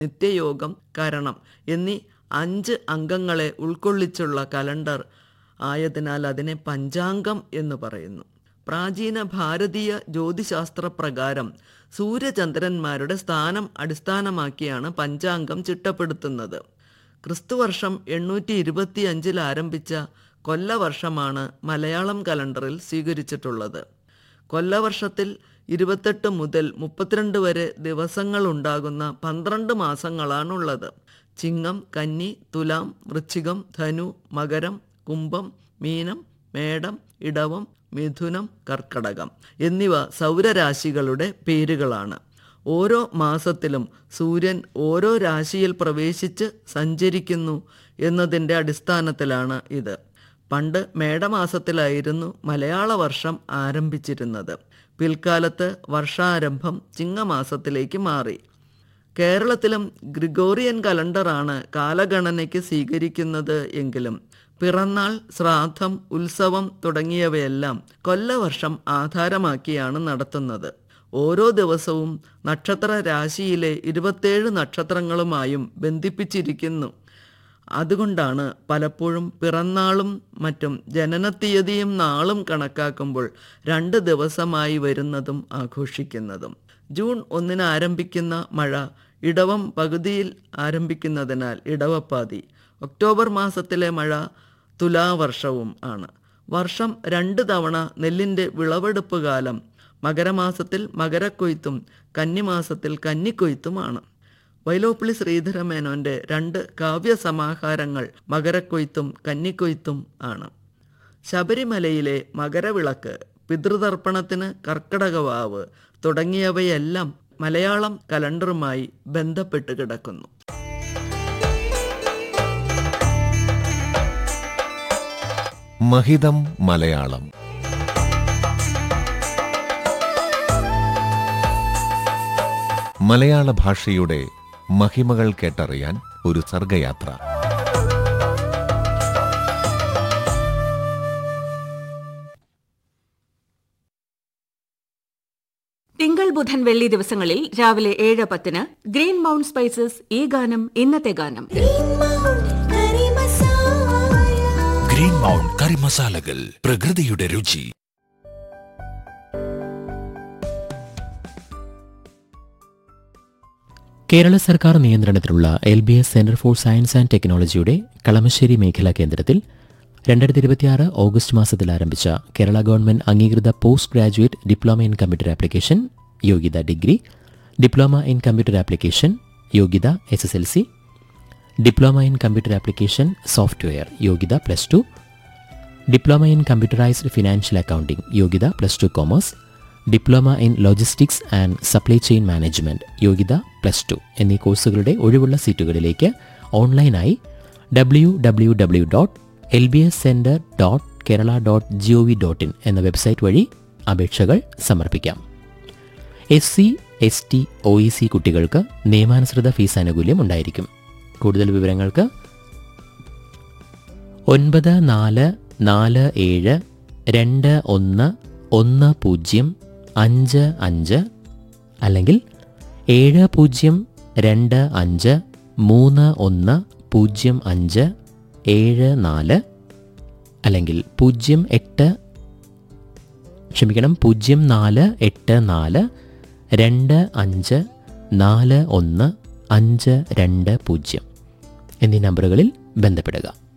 നിത്യയോഗം കരണം എന്നീ അഞ്ച് അംഗങ്ങളെ ഉൾക്കൊള്ളിച്ചുള്ള കലണ്ടർ ആയതിനാൽ അതിനെ പഞ്ചാംഗം എന്ന് പറയുന്നു പ്രാചീന ഭാരതീയ ജ്യോതിശാസ്ത്ര പ്രകാരം സൂര്യചന്ദ്രന്മാരുടെ സ്ഥാനം അടിസ്ഥാനമാക്കിയാണ് പഞ്ചാംഗം ചിട്ടപ്പെടുത്തുന്നത് ക്രിസ്തുവർഷം എണ്ണൂറ്റി ഇരുപത്തി അഞ്ചിൽ ആരംഭിച്ച കൊല്ലവർഷമാണ് മലയാളം കലണ്ടറിൽ സ്വീകരിച്ചിട്ടുള്ളത് കൊല്ലവർഷത്തിൽ ഇരുപത്തെട്ട് മുതൽ മുപ്പത്തിരണ്ട് വരെ ദിവസങ്ങളുണ്ടാകുന്ന പന്ത്രണ്ട് മാസങ്ങളാണുള്ളത് ചിങ്ങം കന്നി തുലാം വൃശ്ചികം ധനു മകരം കുംഭം മീനം മേടം ഇടവം മിഥുനം കർക്കടകം എന്നിവ സൗരരാശികളുടെ പേരുകളാണ് ഓരോ മാസത്തിലും സൂര്യൻ ഓരോ രാശിയിൽ പ്രവേശിച്ച് സഞ്ചരിക്കുന്നു എന്നതിൻ്റെ അടിസ്ഥാനത്തിലാണ് ഇത് പണ്ട് മേടമാസത്തിലായിരുന്നു മലയാള വർഷം ആരംഭിച്ചിരുന്നത് പിൽക്കാലത്ത് വർഷാരംഭം ചിങ്ങമാസത്തിലേക്ക് മാറി കേരളത്തിലും ഗ്രിഗോറിയൻ കലണ്ടറാണ് കാലഗണനയ്ക്ക് സ്വീകരിക്കുന്നത് എങ്കിലും പിറന്നാൾ ശ്രാദ്ധം ഉത്സവം തുടങ്ങിയവയെല്ലാം കൊല്ലവർഷം ആധാരമാക്കിയാണ് നടത്തുന്നത് ഓരോ ദിവസവും നക്ഷത്ര രാശിയിലെ ഇരുപത്തേഴ് നക്ഷത്രങ്ങളുമായും ബന്ധിപ്പിച്ചിരിക്കുന്നു അതുകൊണ്ടാണ് പലപ്പോഴും പിറന്നാളും മറ്റും ജനനത്തീയതിയും നാളും കണക്കാക്കുമ്പോൾ രണ്ട് ദിവസമായി വരുന്നതും ആഘോഷിക്കുന്നതും ജൂൺ ഒന്നിന് ആരംഭിക്കുന്ന മഴ ഇടവം പകുതിയിൽ ആരംഭിക്കുന്നതിനാൽ ഇടവപ്പാതി ഒക്ടോബർ മാസത്തിലെ മഴ തുലാവർഷവും ആണ് വർഷം രണ്ട് തവണ നെല്ലിൻ്റെ വിളവെടുപ്പ് കാലം മകരമാസത്തിൽ മകരക്കൊയ്ത്തും കന്നിമാസത്തിൽ കന്നിക്കൊയ്ത്തുമാണ് വൈലോപ്പിളി ശ്രീധരമേനോന്റെ രണ്ട് കാവ്യസമാഹാരങ്ങൾ മകരക്കൊയ്ത്തും കന്നിക്കൊയ്ത്തും ആണ് ശബരിമലയിലെ മകരവിളക്ക് പിതൃതർപ്പണത്തിന് കർക്കടകവാവ് തുടങ്ങിയവയെല്ലാം മലയാളം കലണ്ടറുമായി ബന്ധപ്പെട്ട് കിടക്കുന്നു മഹിതം മലയാളം മലയാള ഭാഷയുടെ മഹിമകൾ കേട്ടറിയാൻ ഒരു സർഗയാത്ര തിങ്കൾ ബുധൻ വെള്ളി ദിവസങ്ങളിൽ രാവിലെ ഏഴ് പത്തിന് ഗ്രീൻ മൗണ്ട് സ്പൈസസ് ഈ ഗാനം ഇന്നത്തെ ഗാനം ഗ്രീൻ മൗണ്ട് കറി മസാലകൾ പ്രകൃതിയുടെ രുചി കേരള സർക്കാർ നിയന്ത്രണത്തിലുള്ള L B S Centre for Science and ടെക്നോളജിയുടെ കളമശ്ശേരി മേഖലാ കേന്ദ്രത്തിൽ രണ്ടായിരത്തി ഇരുപത്തിയാറ് ഓഗസ്റ്റ് മാസത്തിൽ ആരംഭിച്ച കേരള ഗവൺമെന്റ് അംഗീകൃത post graduate diploma in computer application യോഗ്യത degree diploma in computer application യോഗ്യത S S L C diploma in computer application software യോഗ്യത plus two diploma in computerised financial accounting യോഗ്യത plus two commerce diploma in logistics and supply chain management യോഗ്യത plus two എന്നീ കോഴ്സുകളുടെ ഒഴിവുള്ള സീറ്റുകളിലേക്ക് ഓൺലൈനായി W W W dot L B S centre dot Kerala dot G O V dot I N website വഴി അപേക്ഷകൾ സമർപ്പിക്കാം S C S T O E C കുട്ടികൾക്ക് നിയമാനുസൃത ഫീസ് ആനുകൂല്യം ഉണ്ടായിരിക്കും കൂടുതൽ വിവരങ്ങൾക്ക് ഒൻപത് നാല് നാല് ഏഴ് രണ്ട് ഒന്ന് ഒന്ന് പൂജ്യം അഞ്ച് അഞ്ച് അല്ലെങ്കിൽ ഏഴ് പൂജ്യം രണ്ട് അഞ്ച് മൂന്ന് ഒന്ന് പൂജ്യം അഞ്ച് ഏഴ് നാല് അല്ലെങ്കിൽ പൂജ്യം എട്ട് ക്ഷമിക്കണം പൂജ്യം നാല് എട്ട് നാല് രണ്ട് അഞ്ച് നാല് ഒന്ന് അഞ്ച് രണ്ട് പൂജ്യം എന്നീ നമ്പറുകളിൽ ബന്ധപ്പെടുക